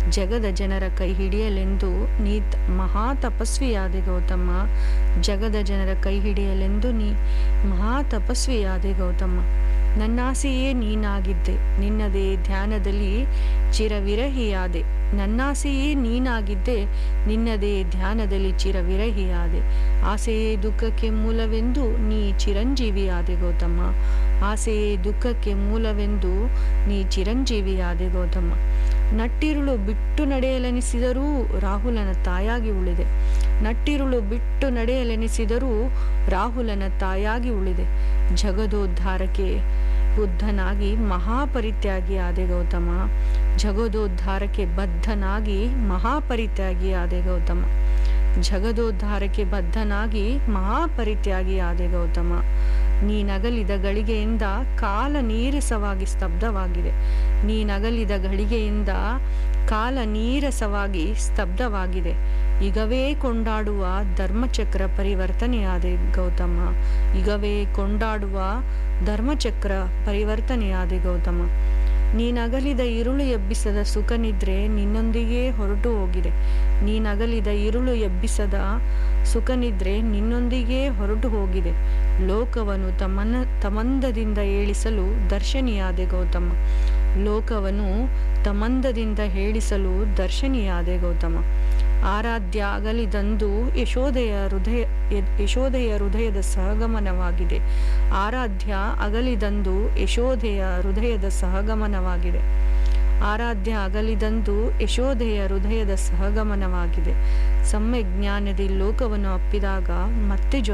ಜಗದ ಜನರ ಕೈ ಹಿಡಿಯಲೆಂದು ನೀ ತ- ಮಹಾ ತಪಸ್ವಿಯಾದೆ ಗೌತಮ ಜಗದ ಜನರ ಕೈ ಹಿಡಿಯಲೆಂದು ನೀ ಮಹಾ ತಪಸ್ವಿಯಾದೆ ಗೌತಮ ನನ್ನಾಸೆಯೇ ನೀನಾಗಿದ್ದೆ ನಿನ್ನದೇ ಧ್ಯಾನದಲ್ಲಿ ಚಿರವಿರಹಿಯಾದೆ ನನ್ನಾಸೆಯೇ ನೀನಾಗಿದ್ದೆ ನಿನ್ನದೇ ಧ್ಯಾನದಲ್ಲಿ ಚಿರವಿರಹಿಯಾದೆ ಆಸೆಯೇ ದುಃಖಕ್ಕೆ ಮೂಲವೆಂದು ನೀ ಚಿರಂಜೀವಿಯಾದೆ ಗೌತಮ ಆಸೆಯೇ ದುಃಖಕ್ಕೆ ಮೂಲವೆಂದು ನೀ ಚಿರಂಜೀವಿಯಾದೆ ಗೌತಮ ನಟ್ಟಿರುಳು ಬಿಟ್ಟು ನಡೆಯಲೆನಿಸಿದರೂ ರಾಹುಲನ ತಾಯಾಗಿ ಉಳಿದೆ ನಟ್ಟಿರುಳು ಬಿಟ್ಟು ನಡೆಯಲೆನಿಸಿದರೂ ರಾಹುಲನ ತಾಯಾಗಿ ಉಳಿದೆ ಜಗದೋದ್ಧಾರಕ್ಕೆ ಬುದ್ಧನಾಗಿ ಮಹಾಪರಿತ್ಯಾಗಿ ಆದೆ ಗೌತಮ ಜಗದೋದ್ಧಾರಕ್ಕೆ ಬದ್ಧನಾಗಿ ಮಹಾಪರಿತ್ಯಾಗಿ ಆದೆ ಗೌತಮ ಜಗದೋದ್ಧಾರಕ್ಕೆ ಬದ್ಧನಾಗಿ ಮಹಾಪರಿತ್ಯಾಗಿ ಆದೆ ಗೌತಮ ನೀನಗಲಿದ ಗಳಿಗೆಯಿಂದ ಕಾಲ ನೀರಸವಾಗಿ ಸ್ತಬ್ಧವಾಗಿದೆ ನೀನಗಲಿದ ಗಳಿಗೆಯಿಂದ ಕಾಲ ನೀರಸವಾಗಿ ಸ್ತಬ್ಧವಾಗಿದೆ ಈಗವೇ ಕೊಂಡಾಡುವ ಧರ್ಮಚಕ್ರ ಪರಿವರ್ತನೆಯಾದೆ ಗೌತಮ ಈಗವೇ ಕೊಂಡಾಡುವ ಧರ್ಮಚಕ್ರ ಪರಿವರ್ತನೆಯಾದೆ ಗೌತಮ ನೀನಗಲಿದ ಇರುಳು ಎಬ್ಬಿಸದ ಸುಖನಿದ್ರೆ ನಿನ್ನೊಂದಿಗೆ ಹೊರಟು ಹೋಗಿದೆ ನೀನಗಲಿದ ಇರುಳು ಎಬ್ಬಿಸದ ಸುಖನಿದ್ರೆ ನಿನ್ನೊಂದಿಗೆ ಹೊರಟು ಹೋಗಿದೆ ಲೋಕವನ್ನು ತಮನ ತಮಂದದಿಂದ ಏಳಿಸಲು ದರ್ಶನಿಯಾದೆ ಗೌತಮ ಲೋಕವನ್ನು ತಮಂದದಿಂದ ಹೇಳಿಸಲು ದರ್ಶನಿಯಾದೆ ಗೌತಮ ಆರಾಧ್ಯ ಅಗಲಿದಂದು ಯಶೋದೆಯ ಹೃದಯ ಯ- ಯಶೋದೆಯ ಹೃದಯದ ಸಹಗಮನವಾಗಿದೆ ಆರಾಧ್ಯ ಅಗಲಿದಂದು ಯಶೋದೆಯ ಹೃದಯದ ಸಹಗಮನವಾಗಿದೆ ಆರಾಧ್ಯ ಅಗಲಿದಂದು ಯಶೋದೆಯ ಹೃದಯದ ಸಹಗಮನವಾಗಿದೆ ಸಮ್ಯಕ್ ಜ್ಞಾನದಿ ಲೋಕವನ್ನು ಅಪ್ಪಿದಾಗ ಮತ್ತೆ ಜೊ